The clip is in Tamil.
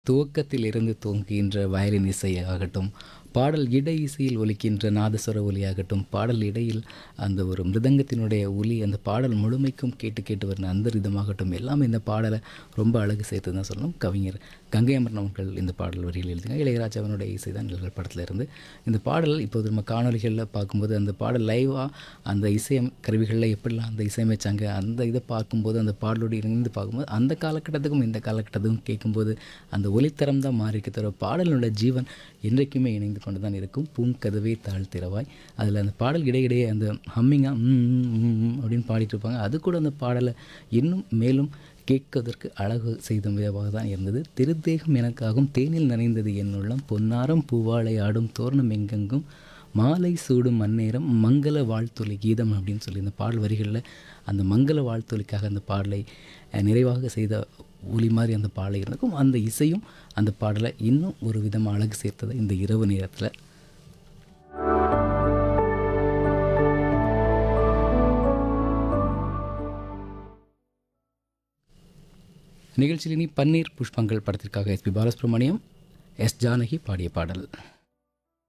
துவக்கத்தில் இருந்து துவங்குகின்ற வயலின் இசையாகட்டும் பாடல் இடை இசையில் ஒலிக்கின்ற நாதஸ்வர ஒலியாகட்டும் பாடல் இடையில் அந்த ஒரு மிருதங்கத்தினுடைய ஒலி அந்த பாடல் முழுமைக்கும் கேட்டு கேட்டு வருன அந்த ரிதமாகட்டும் எல்லாமே இந்த பாடலை ரொம்ப அழகு சேர்த்து தான் சொல்லணும் கவிஞர் கங்கை அமரன் அவர்கள் இந்த பாடல் வரியில் எழுதிங்க இளையராஜாவினுடைய இசை தான் நிழல் படத்தில் இருந்து இந்த பாடல் இப்போது நம்ம காணொலிகளில் பார்க்கும்போது அந்த பாடல் லைவாக அந்த இசை கருவிகளில் எப்படிலாம் அந்த இசையமைச்சாங்க அந்த இதை பார்க்கும்போது அந்த பாடலோடு இணைந்து பார்க்கும்போது அந்த காலகட்டத்துக்கும் இந்த காலகட்டத்துக்கும் கேட்கும்போது அந்த ஒலித்தரம் தான் மாறி இருக்க தவிர பாடலோட ஜீவன் என்றைக்குமே இணைந்து கொண்டு தான் இருக்கும் பூங்கதவே தாழ் திறவாய் அதில் அந்த பாடல் இடையிடையே அந்த ஹம்மிங்காக அப்படின்னு பாடிட்டு இருப்பாங்க அது கூட அந்த பாடலை இன்னும் மேலும் கேட்பதற்கு அழகு செய்த விதமாக தான் இருந்தது திருத்தேகம் எனக்காகும் தேனில் நனைந்தது என் உள்ளம் பொன்னாரம் பூவாழை ஆடும் தோரணம் எங்கெங்கும் மாலை சூடும் மண்ணேரம் மங்கள வாழ்த்தொலி கீதம் அப்படின்னு சொல்லி இந்த பாடல் வரிகளில் அந்த மங்கள வாழ்த்தொலிக்காக அந்த பாடலை அஹ், நிறைவாக செய்த ஒலி மாதிரி அந்த பாடலை இருந்திருக்கும் அந்த இசையும் அந்த பாடலை இன்னும் ஒரு விதமாக அழகு சேர்த்தது இந்த இரவு நேரத்தில் நிகழ்ச்சியில் இனி பன்னீர் புஷ்பங்கள் படத்திற்காக எஸ்பி பாலசுப்ரமணியம் எஸ் ஜானகி பாடிய பாடல்